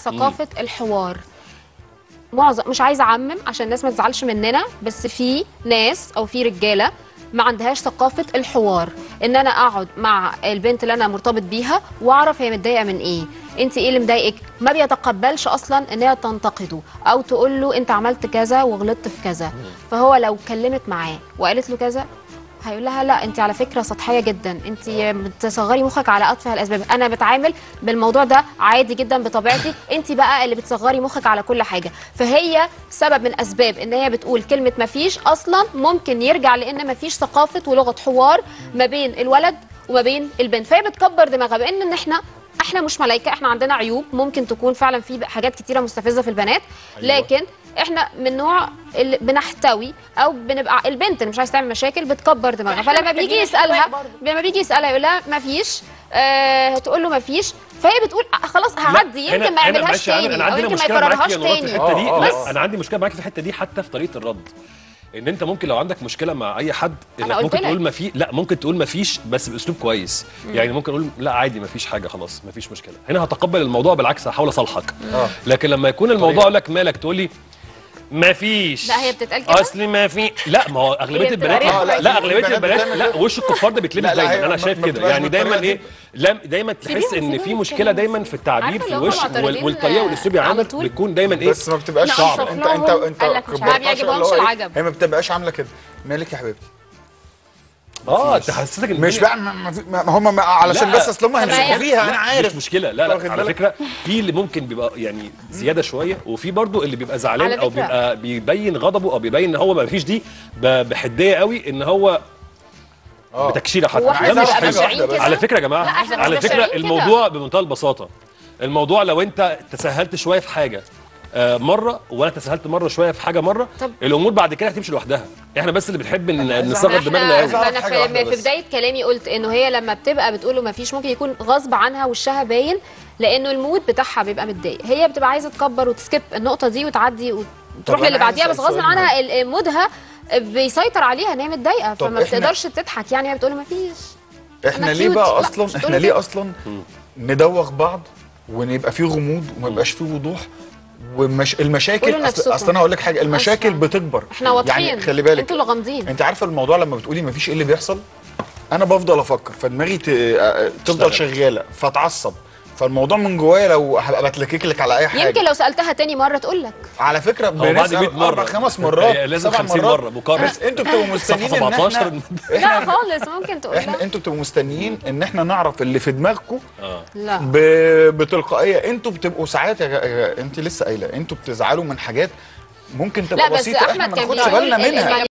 ثقافه الحوار معظم مش عايزه اعمم عشان الناس ما تزعلش مننا بس في ناس او في رجاله ما عندهاش ثقافه الحوار ان انا اقعد مع البنت اللي انا مرتبط بيها واعرف هي متضايقه من ايه انت ايه اللي مضايقك ما بيتقبلش اصلا ان هي تنتقده او تقول له انت عملت كذا وغلطت في كذا فهو لو اتكلمت معاه وقالت له كذا هيقول لها لا انت على فكره سطحيه جدا انت بتصغري مخك على اتفه الاسباب انا بتعامل بالموضوع ده عادي جدا بطبيعتي انت بقى اللي بتصغري مخك على كل حاجه فهي سبب من اسباب ان هي بتقول كلمه مفيش اصلا ممكن يرجع لان مفيش ثقافه ولغه حوار ما بين الولد وما بين البنت فهي بتكبر دماغها بان ان احنا احنا مش ملايكه احنا عندنا عيوب ممكن تكون فعلا في حاجات كتيره مستفزه في البنات أيوة. لكن احنا من نوع اللي بنحتوي او بنبقى البنت اللي مش عايزه تعمل مشاكل بتكبر دماغها فإحنا فلما بيجي محتاجين يسالها احتواء برضه. لما بيجي يسالها يقول لها ما فيش آه تقول له ما فيش فهي بتقول آه خلاص هعدي هنا- يمكن ما هنا يعملهاش معلش يا عم، تاني انا او عندي يمكن ما مشكله معاكي يكررهاش يا نورات في تاني الحته دي آه، آه، لا آه. انا عندي مشكله معاكي في الحته دي حتى في طريقه الرد ان انت ممكن لو عندك مشكله مع اي حد أنا انك قلت ممكن لك. تقول ما في لا ممكن تقول ما فيش بس باسلوب كويس يعني ممكن اقول لا عادي ما فيش حاجه خلاص ما فيش مشكله هنا هتقبل الموضوع بالعكس هحاول اصالحك آه. لكن لما يكون الموضوع اقول لك مالك تقول لي ما فيش لا، هي بتتقال كده؟ اصل ما في لا ما هو اغلبيه هي البنات بتبقى آه، لا، لا في اغلبيه بنات البنات بتعمل لا كده. وش الكفار ده بيتلبس لا، لا، دايما هي انا ما- شايف ما كده بتبقاش يعني دايما بالطريقة ايه لا دايما تحس سيبيهم- ان في سيبيهم مشكله يتكلموا. دايما في التعبير عارفة في لو هم الوش معترضين، وال- والطريقه والاسلوب على العام طول. بتكون دايما ايه بس ما بتبقاش لا، صعبه أوصف انت لهم. انت انت قال لك مش كبرتها ما بيعجبهمش اللي هو إيه، العجب. هي ما بتبقاش عامله كده مالك يا حبيبتي اه تحسسك ان مش الدنيا- بقى ما ما في- ما هم ما علشان لا. بس اصل هم ما هيمسكوا هي- فيها انا لا، عارف مش مشكله لا واخد لا على بالك؟ فكره في اللي ممكن بيبقى يعني زياده شويه وفي برضو اللي بيبقى زعلان على او فكرة- بيبقى بيبين غضبه او بيبين ان هو ما فيش دي ب- بحديه قوي ان هو اه بتكشيره حتى هو احنا ده مش بنبقى حلو. بشعين واحدة بس. كده على فكره يا جماعه لا، احنا على مش فكره بشعين كده. الموضوع بمنتهى البساطه الموضوع لو انت تساهلت شويه في حاجه آه، مره وانا تساهلت مره شويه في حاجه مره طب- الامور بعد كده هتمشي لوحدها احنا بس اللي بنحب ان عايز نصغر أعرف- دماغنا احنا قوي أعرف انا حاجة في, واحدة في بس. بدايه كلامي قلت انه هي لما بتبقى بتقول له ما فيش ممكن يكون غصب عنها وشها باين لانه المود بتاعها بيبقى متضايق هي بتبقى عايزه تكبر وتسكيب النقطه دي وتعدي وتروح أنا للي عايز بعديها بس أسأل غصب سؤال عنها ال- مودها بيسيطر عليها ان هي متضايقه طب فما إحنا- بتقدرش تضحك يعني هي بتقول له ما فيش احنا أنا ليه cute. بقى لا، اصلا مش احنا تقولي ليه كده. اصلا ندوخ بعض ونبقى فيه غموض وما يبقاش فيه وضوح ومش المشاكل قولوا اصل, لنفسكم. اصل انا هقول لك حاجه المشاكل أسفة. بتكبر احنا واضحين يعني خلي بالك انتوا اللي غامضين انت عارفه الموضوع لما بتقولي مفيش ايه اللي بيحصل انا بفضل افكر فدماغي ت... آه، تفضل تشتغل. شغاله فاتعصب فالموضوع من جوايا لو هبقى بتلكك لك على اي حاجه يمكن لو سالتها تاني مره تقول لك على فكره هو بعد بنسال 100 مرة. اربع خمس مرات هي لازم سبع 50 مرات. مرة مقارنة. بس انتوا بتبقوا مستنيين ان صفحة احنا 17 لا خالص ممكن تقول احنا لها انتوا بتبقوا مستنيين ان احنا نعرف اللي في دماغكم اه لا ب... بتلقائيه انتوا بتبقوا ساعات يا... يا- انت لسه قايله انتوا بتزعلوا من حاجات ممكن تبقى لا بس بسيطه احنا احمد ما كان ناخدش بيقول بالنا ال- منها ال-